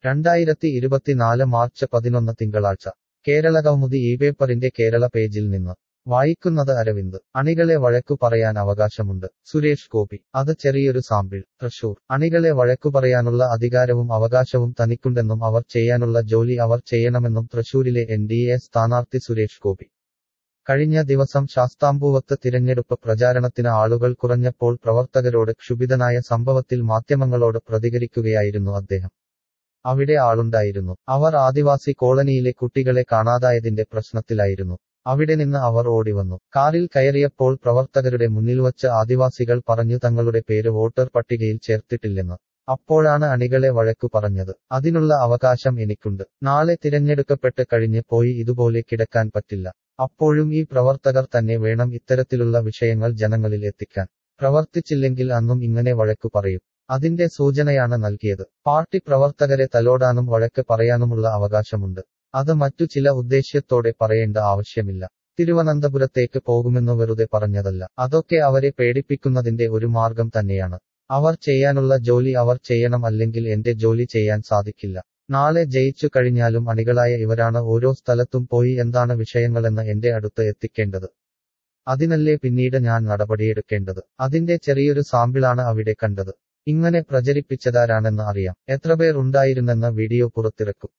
രണ്ടായിരത്തി ഇരുപത്തിനാല് മാർച്ച് പതിനൊന്ന് തിങ്കളാഴ്ച കേരള കൗമുദി ഈ പേപ്പറിന്റെ കേരള പേജിൽ നിന്ന് വായിക്കുന്നത് അരവിന്ദ് അണികളെ വഴക്കു പറയാൻ അവകാശമുണ്ട് സുരേഷ് ഗോപി അത് ചെറിയൊരു സാമ്പിൾ തൃശൂർ അണികളെ വഴക്കു പറയാനുള്ള അധികാരവും അവകാശവും തനിക്കുണ്ടെന്നും അവർ ചെയ്യാനുള്ള ജോലി അവർ ചെയ്യണമെന്നും തൃശൂരിലെ എൻ ഡി എ സ്ഥാനാർത്ഥി സുരേഷ് ഗോപി കഴിഞ്ഞ ദിവസം ശാസ്താംപൂവത്ത് തിരഞ്ഞെടുപ്പ് പ്രചാരണത്തിന് ആളുകൾ കുറഞ്ഞപ്പോൾ പ്രവർത്തകരോട് ക്ഷുഭിതനായ സംഭവത്തിൽ മാധ്യമങ്ങളോട് പ്രതികരിക്കുകയായിരുന്നു അദ്ദേഹം അവിടെ ആളുണ്ടായിരുന്നു അവർ ആദിവാസി കോളനിയിലെ കുട്ടികളെ കാണാതായതിന്റെ പ്രശ്നത്തിലായിരുന്നു അവിടെ നിന്ന് അവർ ഓടിവന്നു കാറിൽ കയറിയപ്പോൾ പ്രവർത്തകരുടെ മുന്നിൽ വച്ച് ആദിവാസികൾ പറഞ്ഞു തങ്ങളുടെ പേര് വോട്ടർ പട്ടികയിൽ ചേർത്തിട്ടില്ലെന്ന് അപ്പോഴാണ് അണികളെ വഴക്കു പറഞ്ഞത് അതിനുള്ള അവകാശം എനിക്കുണ്ട് നാളെ തിരഞ്ഞെടുക്കപ്പെട്ട് കഴിഞ്ഞ് പോയി ഇതുപോലെ കിടക്കാൻ പറ്റില്ല അപ്പോഴും ഈ പ്രവർത്തകർ തന്നെ വേണം ഇത്തരത്തിലുള്ള വിഷയങ്ങൾ ജനങ്ങളിൽ എത്തിക്കാൻ പ്രവർത്തിച്ചില്ലെങ്കിൽ അന്നും ഇങ്ങനെ വഴക്കു പറയും അതിന്റെ സൂചനയാണ് നൽകിയത് പാർട്ടി പ്രവർത്തകരെ തലോടാനും വഴക്ക് പറയാനുമുള്ള അവകാശമുണ്ട് അത് മറ്റു ചില ഉദ്ദേശ്യത്തോടെ പറയേണ്ട ആവശ്യമില്ല തിരുവനന്തപുരത്തേക്ക് പോകുമെന്ന് വെറുതെ പറഞ്ഞതല്ല അതൊക്കെ അവരെ പേടിപ്പിക്കുന്നതിന്റെ ഒരു മാർഗം തന്നെയാണ് അവർ ചെയ്യാനുള്ള ജോലി അവർ ചെയ്യണം അല്ലെങ്കിൽ എന്റെ ജോലി ചെയ്യാൻ സാധിക്കില്ല നാളെ ജയിച്ചു കഴിഞ്ഞാലും അണികളായ ഇവരാണ് ഓരോ സ്ഥലത്തും പോയി എന്താണ് വിഷയങ്ങളെന്ന് എന്റെ അടുത്ത് എത്തിക്കേണ്ടത് അതിനല്ലേ പിന്നീട് ഞാൻ നടപടിയെടുക്കേണ്ടത് അതിന്റെ ചെറിയൊരു സാമ്പിളാണ് അവിടെ കണ്ടത് ഇങ്ങനെ പ്രചരിപ്പിച്ചതാരാണെന്ന് അറിയാം എത്രപേർ ഉണ്ടായിരുന്നെന്ന വീഡിയോ പുറത്തിറക്കും